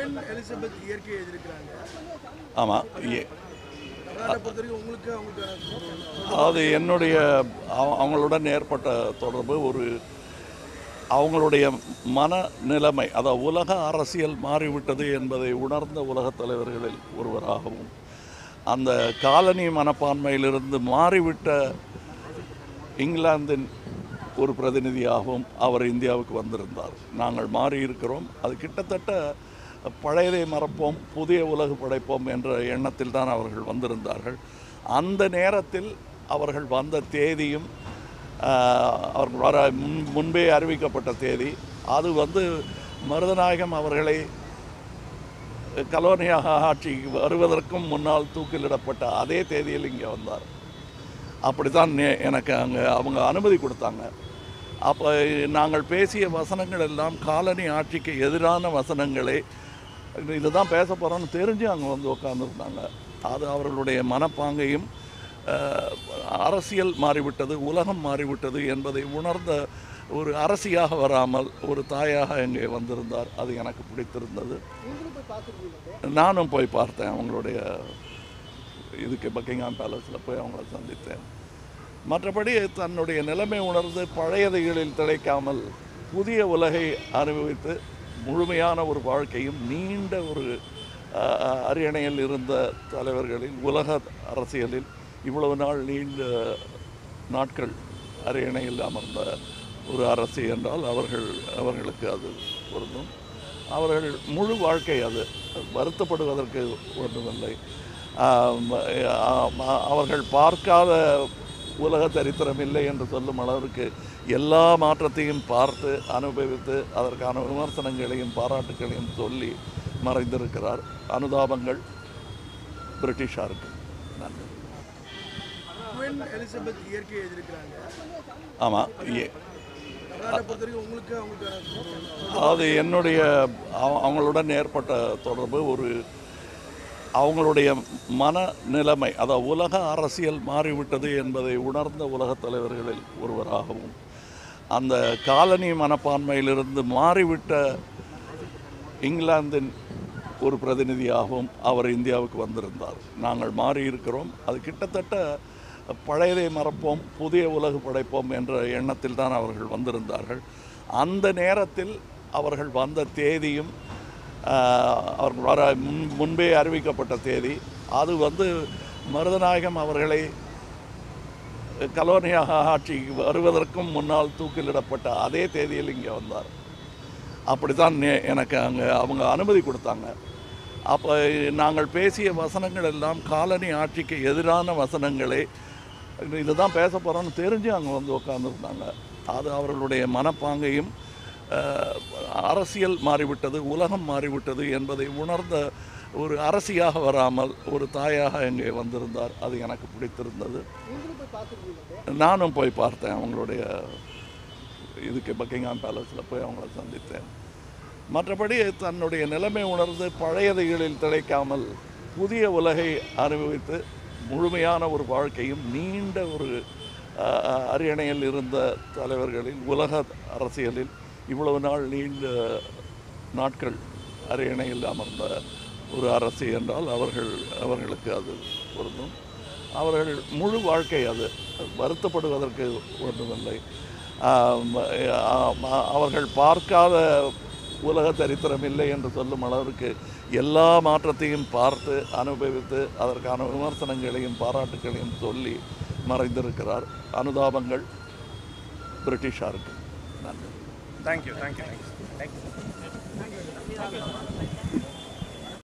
Gwen Elizabeth இயற்கை எழுதியிருக்கிறாங்க ஆமாம் அதை பொறுத்த வரைக்கும் உங்களுக்கு அவங்களுக்கான அது என்னுடைய அவ- அவங்களுடன் ஏற்பட்ட தொடர்பு ஒரு அவங்களுடைய மனநிலைமை அதாவது உலக அரசியல் மாறிவிட்டது என்பதை உணர்ந்த உலகத் தலைவர்களில் ஒருவராகவும் அந்த காலனி மனப்பான்மையிலிருந்து மாறிவிட்ட இங்கிலாந்தின் ஒரு பிரதிநிதியாகவும் அவர் இந்தியாவுக்கு வந்திருந்தார் நாங்கள் மாறி இருக்கிறோம் அது கிட்டத்தட்ட பழையதை மறப்போம் புதிய உலகு படைப்போம் என்ற எண்ணத்தில் தான் அவர்கள் வந்திருந்தார்கள் அந்த நேரத்தில் அவர்கள் வந்த தேதியும் ஆஹ், அவர்கள் வர முன் முன்பே அறிவிக்கப்பட்ட தேதி அது வந்து மருதநாயகம் அவர்களை கலோனியாக ஆட்சிக்கு வருவதற்கும் முன்னால் தூக்கிலிடப்பட்ட அதே தேதியில் இங்கே வந்தார் அப்படி தான் எனக்கு அங்கே அவங்க அனுமதி கொடுத்தாங்க அப்போ நாங்கள் பேசிய வசனங்கள் எல்லாம் காலனி ஆட்சிக்கு எதிரான வசனங்களே இதுதான் பேச போகிறோன்னு தெரிஞ்சு அங்கே வந்து உட்காந்துருந்தாங்க அது அவர்களுடைய மனப்பாங்கையும் அஹ், அரசியல் மாறிவிட்டது உலகம் மாறிவிட்டது என்பதை உணர்ந்த ஒரு அரசியாக வராமல் ஒரு தாயாக இங்கே வந்திருந்தார் அது எனக்கு பிடித்திருந்தது நானும் போய் பார்த்தேன் அவங்களுடைய இதுக்கு பக்கிங்ஹாம் பேலஸில் போய் அவங்கள சந்தித்தேன் மற்றபடி தன்னுடைய நிலைமை உணர்ந்து பழையதைகளில் திளைக்காமல் புதிய உலகை அனுபவித்து முழுமையான ஒரு வாழ்க்கையும் நீண்ட ஒரு அஹ், அஹ், அரியணையில் இருந்த தலைவர்களில் உலக அரசியலில் இவ்வளவு நாள் நீண்ட நாட்கள் அரியணையில் அமர்ந்த ஒரு அரசு என்றால் அவர்கள் அவர்களுக்கு அது பொருந்தும் அவர்கள் முழு வாழ்க்கை அது வருத்தப்படுவதற்கு ஒன்றுமில்லை ஆம், ஆம், அவர்கள் பார்க்காத உலக சரித்திரம் இல்லை என்று சொல்லும் அளவிற்கு எல்லா மாற்றத்தையும் பார்த்து அனுபவித்து அதற்கான விமர்சனங்களையும் பாராட்டுகளையும் சொல்லி மறைந்திருக்கிறார் அனுதாபங்கள் பிரிட்டிஷாருக்கு நன்றி குவென் எலிசபெத் இயற்கை எழுதியிருக்கிறாங்க ஆமாம் அதை பொறுத்த வரைக்கும் உங்களுக்கு அவங்களுக்கான அது என்னுடைய அவ- அவங்களுடன் ஏற்பட்ட தொடர்பு ஒரு அவங்களுடைய மனநிலைமை அதாவது உலக அரசியல் மாறிவிட்டது என்பதை உணர்ந்த உலகத் தலைவர்களில் ஒருவராகவும் அந்த காலனி மனப்பான்மையிலிருந்து மாறிவிட்ட இங்கிலாந்தின் ஒரு பிரதிநிதியாகவும் அவர் இந்தியாவுக்கு வந்திருந்தார் நாங்கள் மாறி இருக்கிறோம் அது கிட்டத்தட்ட பழையதை மறப்போம் புதிய உலகு படைப்போம் என்ற எண்ணத்தில் தான் அவர்கள் வந்திருந்தார்கள் அந்த நேரத்தில் அவர்கள் வந்த தேதியும் ஆஹ், அவர்கள் வர முன் முன்பே அறிவிக்கப்பட்ட தேதி அது வந்து மருதநாயகம் அவர்களை கலோனியாக ஆட்சிக்கு வருவதற்கும் முன்னால் தூக்கிலிடப்பட்ட அதே தேதியில் இங்கே வந்தார் அப்படி தான் எனக்கு அங்கே அவங்க அனுமதி கொடுத்தாங்க அப்போ நாங்கள் பேசிய வசனங்கள் எல்லாம் காலனி ஆட்சிக்கு எதிரான வசனங்களே இதுதான் பேச போகிறோன்னு தெரிஞ்சு அங்கே வந்து உட்காந்துருந்தாங்க அது அவர்களுடைய மனப்பாங்கையும் அஹ், அரசியல் மாறிவிட்டது உலகம் மாறிவிட்டது என்பதை உணர்ந்த ஒரு அரசியாக வராமல் ஒரு தாயாக இங்கே வந்திருந்தார் அது எனக்கு பிடித்திருந்தது நானும் போய் பார்த்தேன் அவங்களுடைய இதுக்கு பக்கிங்ஹாம் பேலஸில் போய் அவங்கள சந்தித்தேன் மற்றபடி தன்னுடைய நிலைமை உணர்ந்து பழையதைகளில் திளைக்காமல் புதிய உலகை அனுபவித்து முழுமையான ஒரு வாழ்க்கையும் நீண்ட ஒரு அஹ், அஹ், அரியணையில் இருந்த தலைவர்களில் உலக அரசியலில் இவ்வளவு நாள் நீண்ட நாட்கள் அரியணையில் அமர்ந்த ஒரு அரசு என்றால் அவர்கள் அவர்களுக்கு அது பொருந்தும் அவர்கள் முழு வாழ்க்கை அது வருத்தப்படுவதற்கு ஒன்றுமில்லை ஆம், ஆம், அவர்கள் பார்க்காத உலக சரித்திரம் இல்லை என்று சொல்லும் அளவிற்கு எல்லா மாற்றத்தையும் பார்த்து அனுபவித்து அதற்கான விமர்சனங்களையும் பாராட்டுகளையும் சொல்லி மறைந்திருக்கிறார் அனுதாபங்கள் பிரிட்டிஷாருக்கு நன்றி தேங்க்யூ தேங்க்யூ தேங்க்யூ தேங்க்யூ